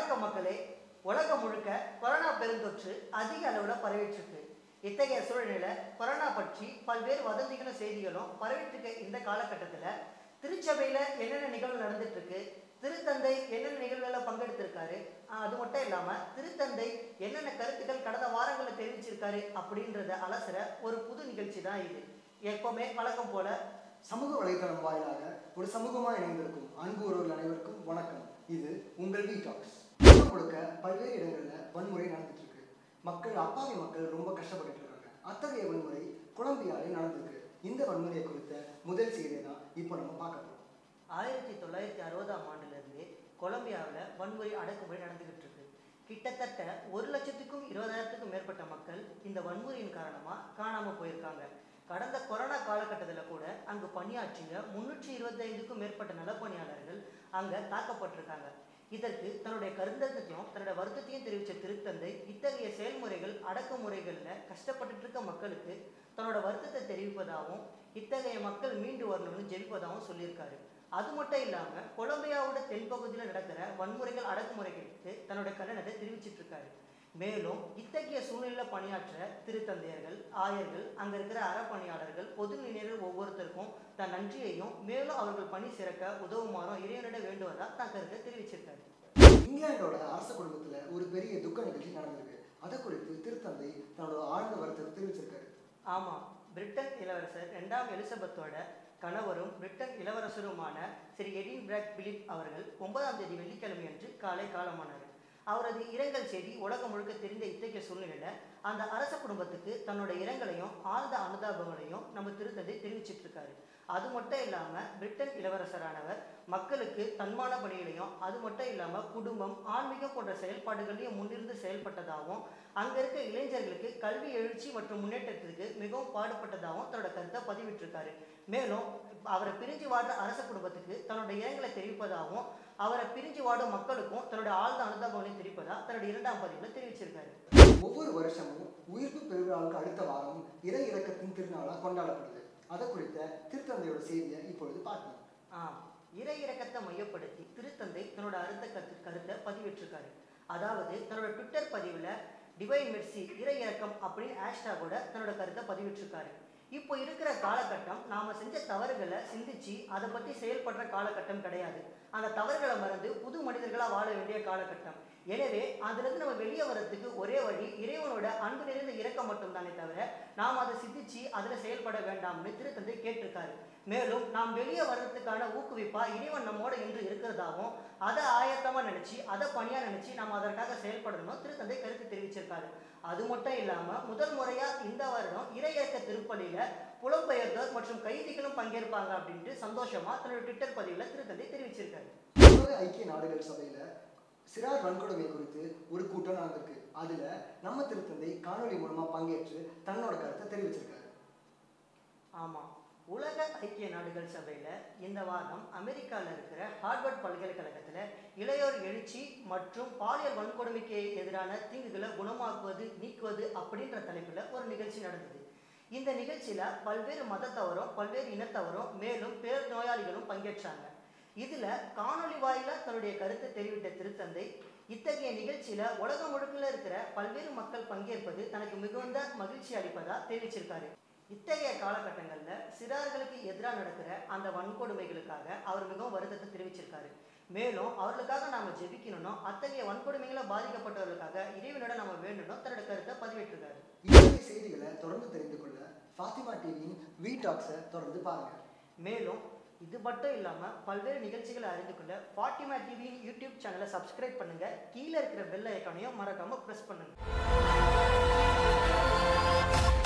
வணக்கம் மக்களே உலகம் முழுக்க கொரோனா பெருந்தொற்று அதிக அளவில் பரவிட்டு இருக்கு இத்தகைய சூழ்நிலையில கொரோனா பற்றி பல்வேறு வதந்திகளும் செய்திகளும் பரவிட்டு இருக்க இந்த காலகட்டத்தில் திருச்சபையில என்னென்ன நிகழ்வு நடந்துட்டு இருக்கு திருத்தந்தை என்னென்ன நிகழ்வுகளில் பங்கெடுத்திருக்காரு ஆஹ் அது மட்டும் இல்லாம திருத்தந்தை என்னென்ன கருத்துக்கள் கடந்த வாரங்களில் தெரிவிச்சிருக்காரு அப்படின்றத அலசுற ஒரு புது நிகழ்ச்சி தான் இது எப்பவுமே வழக்கம் போல சமூக வலைதளம் வாயிலாக ஒரு சமூகமாக இணைந்திருக்கும் அன்பு உறவுகள் அனைவருக்கும் வணக்கம் இது உங்கள் வி டாக்ஸ் உலகம் முழுக்க பல்வேறு இடங்களில் வன்முறை நடந்துட்டு இருக்கு மக்கள் அப்பாவி மக்கள் ரொம்ப கஷ்டப்பட்டுட்டு இருக்காங்க அத்தகைய வன்முறை கொலம்பியாலே நடந்திருக்கு இந்த வன்முறையை குறித்த முதல் செய்தியை தான் இப்போ நம்ம பார்க்க போறோம் ஆயிரத்தி தொள்ளாயிரத்தி அறுபதாம் ஆண்டுலேருந்தே கொலம்பியாவில் வன்முறை அடக்குமுறை நடந்துகிட்டு இருக்கு கிட்டத்தட்ட ஒரு லட்சத்துக்கும் இருபதாயிரத்துக்கும் மேற்பட்ட மக்கள் இந்த வன்முறையின் காரணமாக காணாமல் போயிருக்காங்க கடந்த கொரோனா காலகட்டத்தில் கூட அங்கு பணியாற்றிய முன்னூற்றி இருபத்தைந்துக்கும் மேற்பட்ட நலப்பணியாளர்கள் அங்கே தாக்கப்பட்டிருக்காங்க இதற்கு தன்னுடைய கருத்தத்தையும் தன்னுடைய வருத்தத்தையும் தெரிவித்த திருத்தந்தை இத்தகைய செயல்முறைகள் அடக்குமுறைகளில் கஷ்டப்பட்டுட்டு இருக்க மக்களுக்கு தன்னோட வருத்தத்தை தெரிவிப்பதாகவும் இத்தகைய மக்கள் மீண்டு வரணும்னு ஜெபிப்பதாகவும் சொல்லியிருக்காரு அது மட்டும் இல்லாமல் கொலம்பியாவோட தென்பகுதியில் நடக்கிற வன்முறைகள் அடக்குமுறைகளுக்கு தன்னோட கண்டனத்தை தெரிவிச்சிட்டு இருக்காரு மேலும் இத்தகைய சூழ்நிலையில் பணியாற்ற திருத்தந்தையர்கள் ஆயர்கள் அங்க இருக்கிற அறப்பணியாளர்கள் பொது நிலையர்கள் ஒவ்வொருத்தருக்கும் தன் நன்றியையும் மேலும் அவர்கள் பணி சிறக்க உதவுமாறும் இறைவனிடம் வேண்டுவதா தன் கருத்தை தெரிவிச்சிருக்காரு இங்கிலாந்தோட அரச குடும்பத்துல ஒரு பெரிய துக்க நிகழ்ச்சி நடந்திருக்கு அதை குறித்து திருத்தந்தை தன்னோட ஆழ்ந்த வருத்தத்தை தெரிவிச்சிருக்காரு ஆமா பிரிட்டன் இளவரசர் இரண்டாம் எலிசபெத்தோட கணவரும் பிரிட்டன் இளவரசருமான திரு எடின் பிராக் பிலிப் அவர்கள் ஒன்பதாம் தேதி வெள்ளிக்கிழமை அன்று காலை காலமானார் அவரது இரங்கல் செய்தி உலகம் முழுக்க தெரிந்த இத்தகைய சூழ்நிலையில அந்த அரச குடும்பத்துக்கு தன்னோட இரங்கலையும் ஆழ்ந்த அனுதாபங்களையும் நம்ம திருத்தந்தை தெரிவிச்சிட்டு இருக்காரு அது மட்டும் இல்லாம பிரிட்டன் இளவரசரானவர் மக்களுக்கு தன்மான பணிகளையும் அது மட்டும் இல்லாம குடும்பம் ஆன்மீகம் போன்ற செயல்பாடுகளையும் முன்னிருந்து செயல்பட்டதாகவும் அங்க இருக்க இளைஞர்களுக்கு கல்வி எழுச்சி மற்றும் முன்னேற்றத்திற்கு மிகவும் பாடுபட்டதாகவும் தன்னோட கருத்தை பதிவிட்டிருக்காரு மேலும் அவரை பிரிஞ்சு வாடுற அரச குடும்பத்துக்கு தன்னோட இரங்கலை தெரிவிப்பதாகவும் அவரை பிரிஞ்சு வாடும் மக்களுக்கும் தன்னோட ஆழ்ந்த அனுதாபங்களையும் தெரிவிப்பதா தன்னோட இரண்டாம் பதிவில் தெரிவிச்சிருக்காரு ஒவ்வொரு வருஷமும் உயிர்ப்பு பெருவிழாவுக்கு அடுத்த வாரம் இறை இறக்கத்தின் திருநாளா கொண்டாடப்படுது அதை குறித்த திருத்தந்தையோட செய்தியை இப்பொழுது பார்க்கலாம் ஆம் இறை இறக்கத்தை மையப்படுத்தி திருத்தந்தை தன்னோட அறுத்த கருத்து கருத்தை பதிவிட்டிருக்காரு அதாவது தன்னோட ட்விட்டர் பதிவில் டிவைன் மெர்சி இறை இறக்கம் அப்படின்னு ஹேஷ்டாகோட தன்னோட கருத்தை பதிவிட்டிருக்காரு இப்போ இருக்கிற காலகட்டம் நாம செஞ்ச தவறுகளை சிந்திச்சு அதை பற்றி செயல்படுற காலகட்டம் கிடையாது அந்த தவறுகளை மறந்து புது மனிதர்களாக வாழ வேண்டிய காலகட்டம் எனவே அதிலிருந்து நம்ம வெளியே வர்றதுக்கு ஒரே வழி இறைவனோட அன்பு நிறைந்த இரக்கம் மட்டும்தானே தவிர நாம் அதை சிந்திச்சு அதில் செயல்பட வேண்டாம்னு திருத்தந்தை கேட்டிருக்காரு மேலும் நாம் வெளியே வர்றதுக்கான ஊக்குவிப்பா இறைவன் நம்மோட இன்று இருக்கிறதாவும் அதை ஆயத்தமாக நினைச்சு அதை பணியாக நினைச்சு நாம் அதற்காக செயல்படணும் திருத்தந்தை கருத்து தெரிவிச்சிருக்காரு அது மட்டும் இல்லாமல் முதல் முறையாக இந்த வருடம் இறையிறக்க திருப்பலியில் புலம்பெயர்ந்தோர் மற்றும் கைதிகளும் பங்கேற்பாங்க அப்படின்ட்டு சந்தோஷமா தன்னோட ட்விட்டர் பதிவில் திருத்தந்தை தெரிவிச்சிருக்காரு உலக ஐக்கிய நாடுகள் சபையில சிறார் வன்கொடுமை குறித்து ஒரு கூட்டம் நடந்திருக்கு அதுல நம்ம திருத்தந்தை காணொளி மூலமா பங்கேற்று தன்னோட கருத்தை தெரிவிச்சிருக்காரு ஆமாம் உலக ஐக்கிய நாடுகள் சபையில் இந்த வாரம் அமெரிக்காவில் இருக்கிற ஹார்வர்ட் பல்கலைக்கழகத்தில் இளையோர் எழுச்சி மற்றும் பாலியல் வன்கொடுமைக்கு எதிரான தீங்குகளை குணமாக்குவது நீக்குவது அப்படின்ற தலைப்பில் ஒரு நிகழ்ச்சி நடந்தது இந்த நிகழ்ச்சியில் பல்வேறு மதத்தவரும் பல்வேறு இனத்தவரும் மேலும் பேர் நோயாளிகளும் பங்கேற்றாங்க இதில் காணொளி வாயில தன்னுடைய கருத்தை தெரிவித்த திருத்தந்தை இத்தகைய நிகழ்ச்சியில உலகம் முழுக்கில் இருக்கிற பல்வேறு மக்கள் பங்கேற்பது தனக்கு மிகுந்த மகிழ்ச்சி அளிப்பதா தெரிவிச்சிருக்காரு இத்தகைய காலகட்டங்களில் சிறார்களுக்கு எதிராக நடக்கிற அந்த வன்கொடுமைகளுக்காக அவர் மிகவும் வருத்தத்தை தெரிவிச்சிருக்காரு மேலும் அவர்களுக்காக நாம ஜெபிக்கணும் அத்தகைய வன்கொடுமைகளை பாதிக்கப்பட்டவர்களுக்காக இறைவனோட நம்ம வேண்டணும் தன்னோட கருத்தை பதிவிட்டிருக்காரு இத்தகைய செய்திகளை தொடர்ந்து தெரிந்து கொள்ள ஃபாத்திமா டிவியின் வி டாக்ஸை தொடர்ந்து பாருங்க மேலும் இது மட்டும் இல்லாமல் பல்வேறு நிகழ்ச்சிகளை அறிந்து கொள்ள ஃபாட்டிமா டிவியின் யூடியூப் சேனலை சப்ஸ்கிரைப் பண்ணுங்க கீழே இருக்கிற பெல் ஐக்கானையும் மறக்காம ப்ரெஸ் பண்ணுங்க